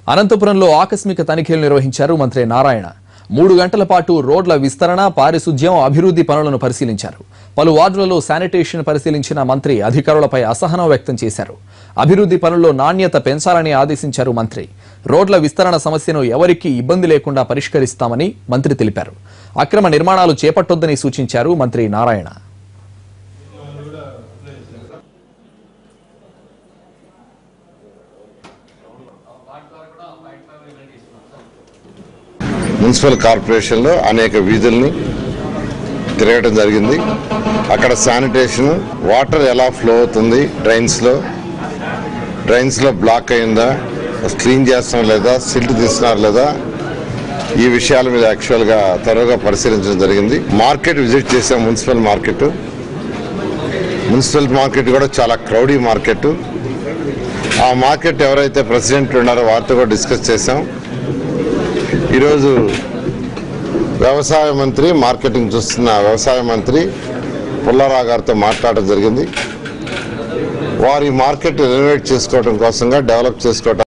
అనంతపురంలో ఆకస్మిక తనిఖీలు నిర్వహించారు మంత్రి నారాయణ మూడు గంటల పాటు రోడ్ల విస్తరణ పారిశుధ్యం అభివృద్ధి పనులను పరిశీలించారు పలు వార్డులలో శానిటేషన్ పరిశీలించిన మంత్రి అధికారులపై అసహనం వ్యక్తం చేశారు అభివృద్ధి పనుల్లో నాణ్యత పెంచాలని ఆదేశించారు మంత్రి రోడ్ల విస్తరణ సమస్యను ఎవరికీ ఇబ్బంది లేకుండా పరిష్కరిస్తామని మంత్రి తెలిపారు అక్రమ నిర్మాణాలు చేపట్టొద్దని సూచించారు మంత్రి నారాయణ మున్సిపల్ కార్పొరేషన్లో అనేక వీధుల్ని తిరగడం జరిగింది అక్కడ శానిటేషన్ వాటర్ ఎలా ఫ్లో అవుతుంది డ్రైన్స్లో డ్రైన్స్లో బ్లాక్ అయిందా క్లీన్ చేస్తాం లేదా సిల్ట్ తీస్తున్నారు లేదా ఈ విషయాల మీద యాక్చువల్గా త్వరగా పరిశీలించడం జరిగింది మార్కెట్ విజిట్ చేసాం మున్సిపల్ మార్కెట్ మున్సిపల్ మార్కెట్ కూడా చాలా క్రౌడీ మార్కెట్ ఆ మార్కెట్ ఎవరైతే ప్రెసిడెంట్ ఉన్నారో వారితో కూడా డిస్కస్ చేసాం ఈరోజు వ్యవసాయ మంత్రి మార్కెటింగ్ చూస్తున్న వ్యవసాయ మంత్రి పుల్లారావు గారితో మాట్లాడడం జరిగింది వారి మార్కెట్ రెనోవేట్ చేసుకోవడం కోసంగా డెవలప్ చేసుకోవడం